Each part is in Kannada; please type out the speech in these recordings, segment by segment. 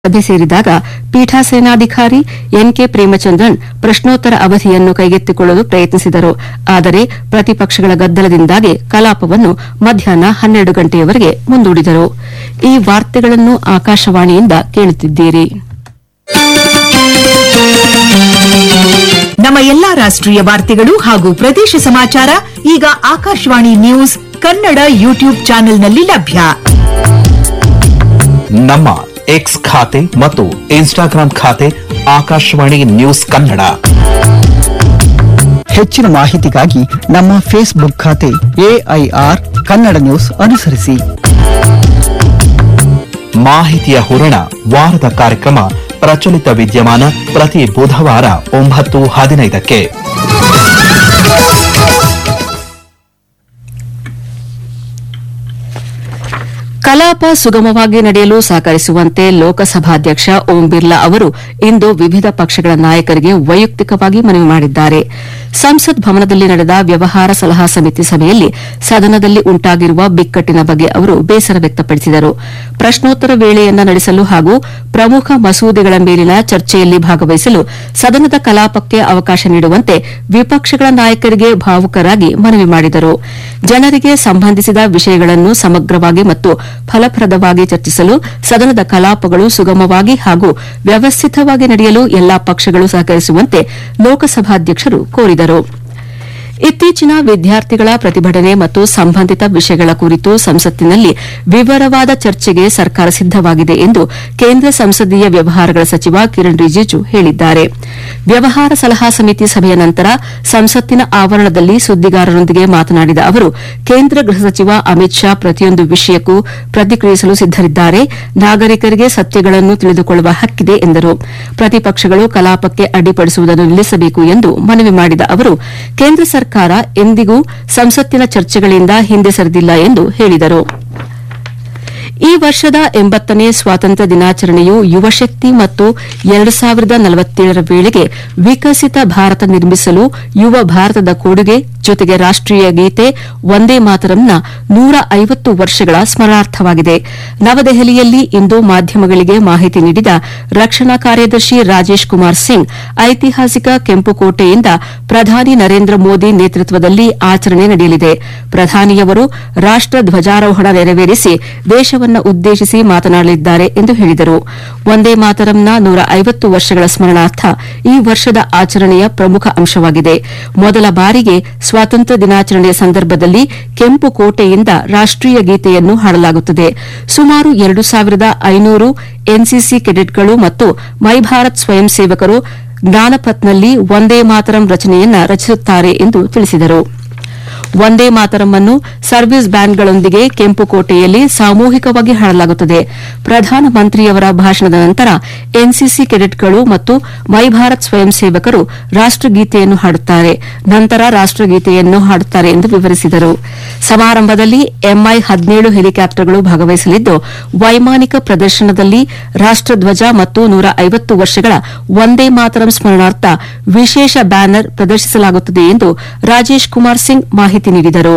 ಸಭೆ ಸೇರಿದಾಗ ಪೀಠಾಸೇನಾಧಿಕಾರಿ ಎನ್ಕೆ ಪ್ರೇಮಚಂದ್ರನ್ ಪ್ರಶ್ನೋತ್ತರ ಅವಧಿಯನ್ನು ಕೈಗೆತ್ತಿಕೊಳ್ಳಲು ಪ್ರಯತ್ನಿಸಿದರು ಆದರೆ ಪ್ರತಿಪಕ್ಷಗಳ ಗದ್ದಲದಿಂದಾಗಿ ಕಲಾಪವನ್ನು ಮಧ್ಯಾಹ್ನ ಹನ್ನೆರಡು ಗಂಟೆಯವರೆಗೆ ಮುಂದೂಡಿದರು ಈ ವಾರ್ತೆಗಳನ್ನು ಆಕಾಶವಾಣಿಯಿಂದ ಕೇಳುತ್ತಿದ್ದೀರಿ ನಮ್ಮ ಎಲ್ಲಾ ರಾಷ್ಟ್ರೀಯ ವಾರ್ತೆಗಳು ಹಾಗೂ ಪ್ರದೇಶ ಸಮಾಚಾರ ಈಗ ಆಕಾಶವಾಣಿ ನ್ಯೂಸ್ ಕನ್ನಡ ಯೂಟ್ಯೂಬ್ ಚಾನೆಲ್ನಲ್ಲಿ ಲಭ್ಯ ನಮ್ಮ ಎಕ್ಸ್ ಖಾತೆ ಮತ್ತು ಇನ್ಸ್ಟಾಗ್ರಾಂ ಖಾತೆ ಆಕಾಶವಾಣಿ ನ್ಯೂಸ್ ಕನ್ನಡ ಹೆಚ್ಚಿನ ಮಾಹಿತಿಗಾಗಿ ನಮ್ಮ ಫೇಸ್ಬುಕ್ ಖಾತೆ ಎಐಆರ್ ಕನ್ನಡ ನ್ಯೂಸ್ ಅನುಸರಿಸಿ ಮಾಹಿತಿಯ ಹೂರಣ ವಾರದ ಕಾರ್ಯಕ್ರಮ ಪ್ರಚಲಿತ ವಿದ್ಯಮಾನ ಪ್ರತಿ ಬುಧವಾರ ಒಂಬತ್ತು ಹದಿನೈದಕ್ಕೆ ಕಲಾಪ ಸುಗಮವಾಗಿ ನಡೆಯಲು ಸಹಕರಿಸುವಂತೆ ಲೋಕಸಭಾಧ್ಯಕ್ಷ ಓಂ ಬಿರ್ಲಾ ಅವರು ಇಂದು ವಿವಿಧ ಪಕ್ಷಗಳ ನಾಯಕರಿಗೆ ವೈಯಕ್ತಿಕವಾಗಿ ಮನವಿ ಮಾಡಿದ್ದಾರೆ ಸಂಸತ್ ಭವನದಲ್ಲಿ ನಡೆದ ವ್ಯವಹಾರ ಸಲಹಾ ಸಮಿತಿ ಸಭೆಯಲ್ಲಿ ಸದನದಲ್ಲಿ ಉಂಟಾಗಿರುವ ಬಿಕ್ಕಟ್ಟಿನ ಬಗ್ಗೆ ಅವರು ಬೇಸರ ವ್ಯಕ್ತಪಡಿಸಿದರು ಪ್ರಶ್ನೋತ್ತರ ವೇಳೆಯನ್ನ ನಡೆಸಲು ಹಾಗೂ ಪ್ರಮುಖ ಮಸೂದೆಗಳ ಮೇಲಿನ ಚರ್ಚೆಯಲ್ಲಿ ಭಾಗವಹಿಸಲು ಸದನದ ಕಲಾಪಕ್ಕೆ ಅವಕಾಶ ನೀಡುವಂತೆ ವಿಪಕ್ಷಗಳ ನಾಯಕರಿಗೆ ಭಾವುಕರಾಗಿ ಮನವಿ ಮಾಡಿದರು ಜನರಿಗೆ ಸಂಬಂಧಿಸಿದ ವಿಷಯಗಳನ್ನು ಸಮಗ್ರವಾಗಿ ಮತ್ತು ಫಲಪ್ರದವಾಗಿ ಚರ್ಚಿಸಲು ಸದನದ ಕಲಾಪಗಳು ಸುಗಮವಾಗಿ ಹಾಗೂ ವ್ಯವಸ್ಥಿತವಾಗಿ ನಡೆಯಲು ಎಲ್ಲಾ ಪಕ್ಷಗಳು ಸಹಕರಿಸುವಂತೆ ಲೋಕಸಭಾಧ್ಯಕ್ಷರು ಕೋರಿದರು ಇತ್ತೀಚಿನ ವಿದ್ಯಾರ್ಥಿಗಳ ಪ್ರತಿಭಟನೆ ಮತ್ತು ಸಂಬಂಧಿತ ವಿಷಯಗಳ ಕುರಿತು ಸಂಸತ್ತಿನಲ್ಲಿ ವಿವರವಾದ ಚರ್ಚೆಗೆ ಸರ್ಕಾರ ಸಿದ್ದವಾಗಿದೆ ಎಂದು ಕೇಂದ್ರ ಸಂಸದೀಯ ವ್ಯವಹಾರಗಳ ಸಚಿವ ಕಿರಣ್ ರಿಜಿಜು ಹೇಳಿದ್ದಾರೆ ವ್ಯವಹಾರ ಸಲಹಾ ಸಮಿತಿ ಸಭೆಯ ನಂತರ ಸಂಸತ್ತಿನ ಆವರಣದಲ್ಲಿ ಸುದ್ದಿಗಾರರೊಂದಿಗೆ ಮಾತನಾಡಿದ ಅವರು ಕೇಂದ್ರ ಗೃಹ ಸಚಿವ ಅಮಿತ್ ಶಾ ಪ್ರತಿಯೊಂದು ವಿಷಯಕ್ಕೂ ಪ್ರತಿಕ್ರಿಯಿಸಲು ಸಿದ್ದರಿದ್ದಾರೆ ನಾಗರಿಕರಿಗೆ ಸತ್ಯಗಳನ್ನು ತಿಳಿದುಕೊಳ್ಳುವ ಹಕ್ಕಿದೆ ಎಂದರು ಪ್ರತಿಪಕ್ಷಗಳು ಕಲಾಪಕ್ಕೆ ಅಡ್ಡಿಪಡಿಸುವುದನ್ನು ನಿಲ್ಲಿಸಬೇಕು ಎಂದು ಮನವಿ ಮಾಡಿದ ಅವರು ಕೇಂದ್ರ ಸರ್ಕಾರ ಎಂದಿಗೂ ಸಂಸತ್ತಿನ ಚರ್ಚೆಗಳಿಂದ ಹಿಂದೆ ಸರಿದಿಲ್ಲ ಎಂದು ಹೇಳಿದರು ಈ ವರ್ಷದ ಎಂಬತ್ತನೇ ಸ್ವಾತಂತ್ರ್ಯ ದಿನಾಚರಣೆಯು ಯುವಶಕ್ತಿ ಮತ್ತು ಎರಡು ಸಾವಿರದ ನಲವತ್ತೇಳರ ವೇಳೆಗೆ ವಿಕಸಿತ ಭಾರತ ನಿರ್ಮಿಸಲು ಯುವ ಭಾರತದ ಕೊಡುಗೆ ಜೊತೆಗೆ ರಾಷ್ಟೀಯ ಗೀತೆ ವಂದೇ ಮಾತರಂನ ನೂರ ಐವತ್ತು ವರ್ಷಗಳ ಸ್ಮರಣಾರ್ಥವಾಗಿದೆ ನವದೆಹಲಿಯಲ್ಲಿ ಇಂದು ಮಾಧ್ಯಮಗಳಿಗೆ ಮಾಹಿತಿ ನೀಡಿದ ರಕ್ಷಣಾ ಕಾರ್ಯದರ್ಶಿ ರಾಜೇಶ್ ಕುಮಾರ್ ಸಿಂಗ್ ಐತಿಹಾಸಿಕ ಕೆಂಪುಕೋಟೆಯಿಂದ ಪ್ರಧಾನಿ ನರೇಂದ್ರ ಮೋದಿ ನೇತೃತ್ವದಲ್ಲಿ ಆಚರಣೆ ನಡೆಯಲಿದೆ ಪ್ರಧಾನಿಯವರು ರಾಷ್ಟ ಧ್ವಜಾರೋಹಣ ನೆರವೇರಿಸಿ ದೇಶವನ್ನು ಉದ್ದೇಶಿಸಿ ಮಾತನಾಡಲಿದ್ದಾರೆ ಎಂದು ಹೇಳಿದರು ವಂದೇ ಮಾತರಂನ ನೂರ ಐವತ್ತು ವರ್ಷಗಳ ಸ್ಮರಣಾರ್ಥ ಈ ವರ್ಷದ ಆಚರಣೆಯ ಪ್ರಮುಖ ಅಂಶವಾಗಿದೆ ಮೊದಲ ಬಾರಿಗೆ ಸ್ವಾತಂತ್ರ್ಯ ದಿನಾಚರಣೆಯ ಸಂದರ್ಭದಲ್ಲಿ ಕೆಂಪು ಕೋಟೆಯಿಂದ ರಾಷ್ಟೀಯ ಗೀತೆಯನ್ನು ಹಾಡಲಾಗುತ್ತದೆ ಸುಮಾರು ಎರಡು ಸಾವಿರದ ಐನೂರು ಎನ್ಸಿಸಿ ಕೆಡೆಟ್ಗಳು ಮತ್ತು ಮೈ ಭಾರತ್ ಸ್ವಯಂ ಸೇವಕರು ಜ್ಞಾನಪಥ್ನಲ್ಲಿ ವಂದೇ ಮಾತರಂ ರಚನೆಯನ್ನ ರಚಿಸುತ್ತಾರೆ ಎಂದು ತಿಳಿಸಿದರು ವಂದೇ ಮಾತರಂ ಅನ್ನು ಸರ್ವಿಸ್ ಬ್ಯಾಂಡ್ಗಳೊಂದಿಗೆ ಕೆಂಪುಕೋಟೆಯಲ್ಲಿ ಸಾಮೂಹಿಕವಾಗಿ ಹಾಡಲಾಗುತ್ತದೆ ಪ್ರಧಾನಮಂತ್ರಿಯವರ ಭಾಷಣದ ನಂತರ ಎನ್ಸಿಸಿ ಕೆಡೆಟ್ಗಳು ಮತ್ತು ಮೈ ಭಾರತ್ ಸ್ವಯಂ ಸೇವಕರು ರಾಷ್ಟಗೀತೆಯನ್ನು ಹಾಡುತ್ತಾರೆ ನಂತರ ರಾಷ್ಟಗೀತೆಯನ್ನು ಹಾಡುತ್ತಾರೆ ಎಂದು ವಿವರಿಸಿದರು ಸಮಾರಂಭದಲ್ಲಿ ಎಂಐ ಹದಿನೇಳು ಹೆಲಿಕಾಪ್ಟರ್ಗಳು ಭಾಗವಹಿಸಲಿದ್ದು ವೈಮಾನಿಕ ಪ್ರದರ್ಶನದಲ್ಲಿ ರಾಷ್ಟಧ್ವಜ ಮತ್ತು ನೂರ ಐವತ್ತು ವರ್ಷಗಳ ವಂದೇ ಮಾತರಂ ಸ್ಮರಣಾರ್ಥ ವಿಶೇಷ ಬ್ಯಾನರ್ ಪ್ರದರ್ಶಿಸಲಾಗುತ್ತದೆ ಎಂದು ರಾಜೇಶ್ ಕುಮಾರ್ ಸಿಂಗ್ ಮಾಹಿತಿ ನೀಡಿದರು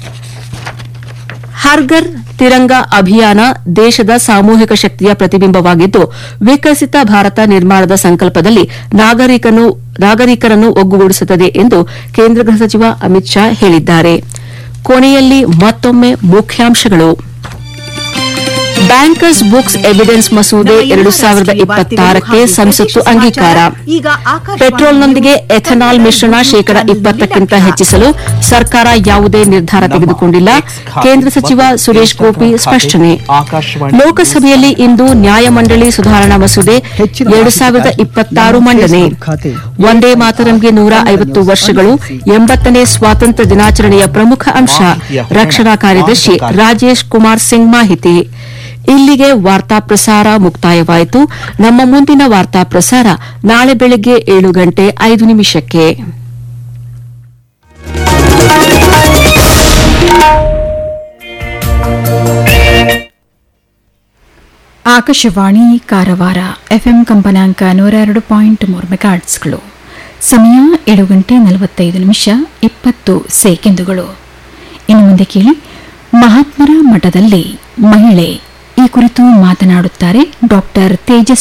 ಹರ್ಗರ್ ತಿರಂಗ ಅಭಿಯಾನ ದೇಶದ ಸಾಮೂಹಿಕ ಶಕ್ತಿಯ ಪ್ರತಿಬಿಂಬವಾಗಿದ್ದು ವಿಕಸಿತ ಭಾರತ ನಿರ್ಮಾಣದ ಸಂಕಲ್ಪದಲ್ಲಿ ನಾಗರಿಕನು ನಾಗರಿಕರನ್ನು ಒಗ್ಗೂಡಿಸುತ್ತದೆ ಎಂದು ಕೇಂದ್ರ ಗೃಹ ಸಚಿವ ಅಮಿತ್ ಶಾ ಹೇಳಿದ್ದಾರೆ ಕೊನೆಯಲ್ಲಿ ಮತ್ತೊಮ್ಮೆ ಮುಖ್ಯಾಂಶಗಳು ಬ್ಯಾಂಕರ್ಸ್ ಬುಕ್ಸ್ ಎವಿಡೆನ್ಸ್ ಮಸೂದೆ ಎರಡು ಸಾವಿರದ ಇಪ್ಪತ್ತಾರಕ್ಕೆ ಸಂಸತ್ತು ಅಂಗೀಕಾರ ಪೆಟ್ರೋಲ್ನೊಂದಿಗೆ ಎಥೆನಾಲ್ ಮಿಶ್ರಣ ಶೇಕಡ ಇಪ್ಪತ್ತಕ್ಕಿಂತ ಹೆಚ್ಚಿಸಲು ಸರ್ಕಾರ ಯಾವುದೇ ನಿರ್ಧಾರ ತೆಗೆದುಕೊಂಡಿಲ್ಲ ಕೇಂದ್ರ ಸಚಿವ ಸುರೇಶ್ ಗೋಪಿ ಸ್ಪಷ್ಟನೆ ಲೋಕಸಭೆಯಲ್ಲಿ ಇಂದು ನ್ಯಾಯಮಂಡಳಿ ಸುಧಾರಣಾ ಮಸೂದೆ ಎರಡು ಸಾವಿರದ ಇಪ್ಪತ್ತಾರು ಮಂಡನೆ ವಂದೇ ಮಾತರಂಗೆ ನೂರ ಐವತ್ತು ವರ್ಷಗಳು ಎಂಬತ್ತನೇ ಸ್ವಾತಂತ್ರ್ಯ ದಿನಾಚರಣೆಯ ಪ್ರಮುಖ ಅಂಶ ರಕ್ಷಣಾ ಕಾರ್ಯದರ್ಶಿ ರಾಜೇಶ್ ಕುಮಾರ್ ಸಿಂಗ್ ಮಾಹಿತಿ ಇಲ್ಲಿಗೆ ವಾರ್ತಾ ಪ್ರಸಾರ ಮುಕ್ತಾಯವಾಯಿತು ನಮ್ಮ ಮುಂದಿನ ವಾರ್ತಾ ಪ್ರಸಾರ ನಾಳೆ ಬೆಳಗ್ಗೆ ಏಳು ಗಂಟೆ ಐದು ನಿಮಿಷಕ್ಕೆ ಆಕಾಶವಾಣಿ ಕಾರವಾರ ಎಫ್ಎಂ ಕಂಪನಾಂಕ ನೂರ ಎರಡು ಪಾಯಿಂಟ್ ಮೂರು ಮೆಗಾಟ್ಸ್ಗಳು ಸಮಯ ಏಳು ಗಂಟೆ ನಲವತ್ತೈದು ನಿಮಿಷ ಇಪ್ಪತ್ತು ಸೆಕೆಂಡುಗಳು ಇನ್ನು ಮುಂದೆ ಕೇಳಿ ಮಹಾತ್ಮರ ಮಠದಲ್ಲಿ ಮಹಿಳೆ ಈ ಕುರಿತು ಮಾತನಾಡುತ್ತಾರೆ ಡಾಕ್ಟರ್ ತೇಜಸ್ವಿ